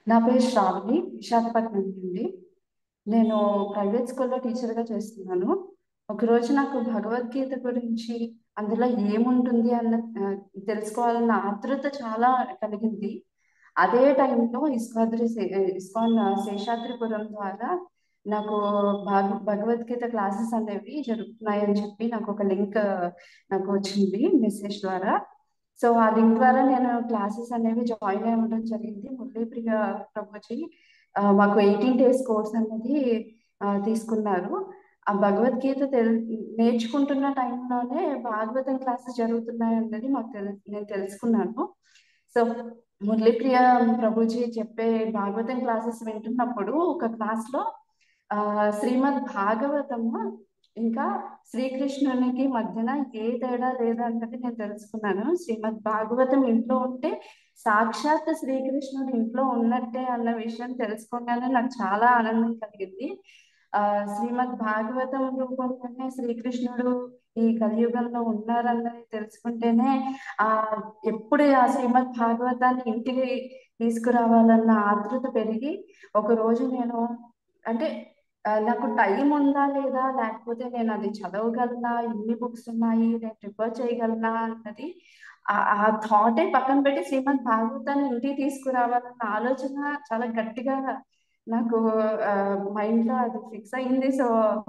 నా పేరు శ్రావణి విశాఖపట్నం నుండి నేను ప్రైవేట్ స్కూల్లో టీచర్గా చేస్తున్నాను ఒకరోజు నాకు భగవద్గీత గురించి అందులో ఏముంటుంది అన్న ఆ, తెలుసుకోవాలన్న ఆతృత చాలా కలిగింది అదే టైంలో ఇస్కాద్రి శే- ఇస్కాన్ శేషాద్రిపురం ద్వారా నాకు భాగ భగవద్గీత క్లాసెస్ అనేవి జరుగుతున్నాయని చెప్పి నాకు ఒక లింక్ నాకు వచ్చింది మెసేజ్ ద్వారా సో ఆ లింక్ ద్వారా నేను క్లాసెస్ అనేవి జాయిన్ అవ్వడం జరిగింది మురళీప్రియ ప్రభుజీ ఆ, మాకు ఎయిటీన్ డేస్ కోర్స్ అనేది ఆ, తీసుకున్నారు ఆ భగవద్గీత తెల్ నేర్చుకుంటున్న టైంలోనే భాగవతం క్లాసెస్ జరుగుతున్నాయి అన్నది మాకు తెలు నేను తెలుసుకున్నాను సో మురళీప్రియ ప్రభుజీ చెప్పే భాగవతం క్లాసెస్ వింటున్నప్పుడు ఒక క్లాస్ లో ఆ శ్రీమద్ భాగవతము ఇంకా శ్రీకృష్ణునికి మధ్యన ఏ తేడా లేదన్నది నేను తెలుసుకున్నాను శ్రీమద్ భాగవతం ఇంట్లో ఉంటే సాక్షాత్ శ్రీకృష్ణుడు ఇంట్లో ఉన్నట్టే అన్న విషయం తెలుసుకోగానే నాకు చాలా ఆనందం కలిగింది ఆ శ్రీమద్ భాగవతం రూపంలోనే శ్రీకృష్ణుడు ఈ కలియుగంలో ఉన్నారన్నది తెలుసుకుంటేనే ఆ ఎప్పుడు ఆ శ్రీమద్ భాగవతాన్ని ఇంటికి తీసుకురావాలన్న ఆతృత పెరిగి ఒక రోజు నేను అంటే ఆ, నాకు టైం ఉందా లేదా లేకపోతే నేను అది చదవగలనా ఎన్ని బుక్స్ ఉన్నాయి నేను ప్రిపేర్ చేయగలనా అన్నది ఆ ఆ థాటే పక్కన పెట్టి శ్రీమద్ భాగవతాన్ని ఇంటికి తీసుకురావాలన్న ఆలోచన చాలా గట్టిగా నాకు మైండ్ లో అది ఫిక్స్ అయింది సో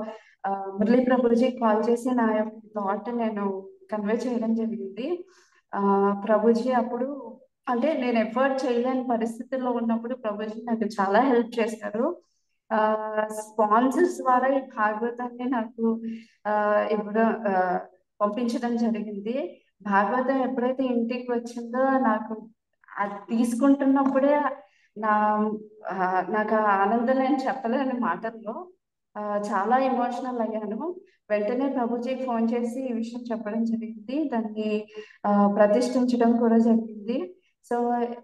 మురళీ ప్రభుజీ కాల్ చేసి నా యొక్క థాట్ నేను కన్వే చేయడం జరిగింది ఆ ప్రభుజీ అప్పుడు అంటే నేను ఎఫర్ట్ చేయలేని పరిస్థితుల్లో ఉన్నప్పుడు ప్రభుజీ నాకు చాలా హెల్ప్ చేశారు ఆ స్పాన్సర్స్ ద్వారా ఈ భాగవతాన్ని నాకు ఆ ఇవ్వడం ఆ, పంపించడం జరిగింది భాగవతం ఎప్పుడైతే ఇంటికి వచ్చిందో నాకు అది తీసుకుంటున్నప్పుడే నా ఆ, నాకు ఆ ఆనందం నేను చెప్పలేని మాటల్లో ఆ, చాలా ఎమోషనల్ అయ్యాను వెంటనే ప్రభుజీకి ఫోన్ చేసి ఈ విషయం చెప్పడం జరిగింది దాన్ని ఆ, ప్రతిష్ఠించడం కూడా జరిగింది సో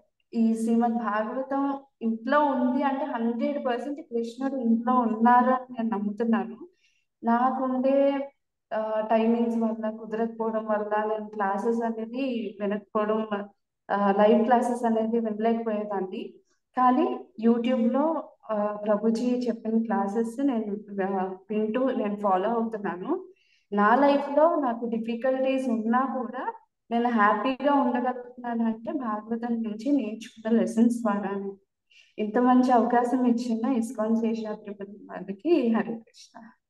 ఈ శ్రీమద్ భాగవతం ఇంట్లో ఉంది అంటే హండ్రెడ్ పర్సెంట్ కృష్ణుడు ఇంట్లో ఉన్నారు అని నేను నమ్ముతున్నాను నాకుండే టైమింగ్స్ వల్ల కుదరకపోవడం వల్ల నేను క్లాసెస్ అనేది వినకపోవడం లైవ్ క్లాసెస్ అనేది వినలేకపోయేదాన్ని కానీ యూట్యూబ్ లో ఆ, ప్రభుజీ చెప్పిన క్లాసెస్ నేను ఆ, వింటూ నేను ఫాలో అవుతున్నాను నా లైఫ్ లో నాకు డిఫికల్టీస్ ఉన్నా కూడా నేను హ్యాపీగా ఉండగలుగుతున్నాను అంటే భాగవతం నుంచి నేర్చుకున్న లెసన్స్ ద్వారానే ఇంత మంచి అవకాశం ఇచ్చిన ఇస్కాన్ శేషాద్రిపతి వారికి హరే కృష్ణ